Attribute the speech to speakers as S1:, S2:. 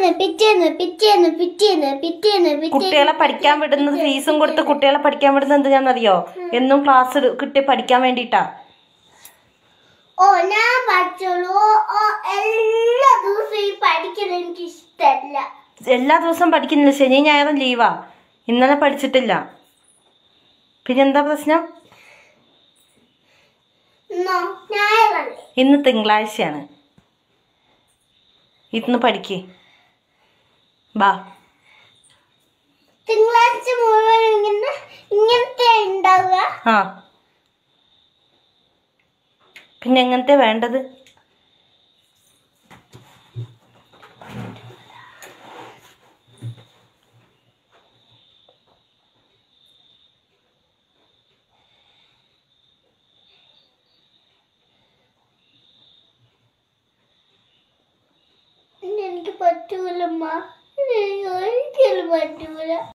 S1: പിറ്റേന്ന് പിറ്റേന്ന് പിറ്റേന്ന് പിറ്റേന്ന് പിറ്റേന്ന് പിറ്റേന്ന്
S2: കുട്ടികളെ പഠിക്കാൻ വിടുന്നത് ഫീസും കൊടുത്ത് കുട്ടികളെ പഠിക്കാൻ വിടുന്നത് എന്തിനാണെന്നറിയോ എന്നും ക്ലാസ് കിട്ടി പഠിക്കാൻ വേണ്ടിയിട്ടാ
S1: ഓ ഞാൻ പഠിച്ചോളൂ ഓ ഓ എല്ലാ ദിവസവും ഈ പഠിക്കണം എനിക്ക് ഇഷ്ടല്ല
S2: എല്ലാ ദിവസവും പഠിക്കുന്നില്ല ശനി ഞായറും ലീവാ ഇന്നലെ പഠിച്ചിട്ടില്ല പിന്നെന്താ പ്രശ്നം
S1: എന്നോ ഞായറല്ലേ
S2: ഇന്ന് തിങ്കളാഴ്ചയാണ് ഇന്ന് പഠിക്ക് ബാ
S1: തിങ്കളാഴ്ച മുഴുവൻ ഇങ്ങനെ ഇങ്ങനത്തെ ഉണ്ടാവുക
S2: ആ പിന്നെ എങ്ങനത്തെ വേണ്ടത്
S1: എനിക്ക് പറ്റൂലമ്മ എനിക്ക് ഒരിക്കലും പറ്റൂല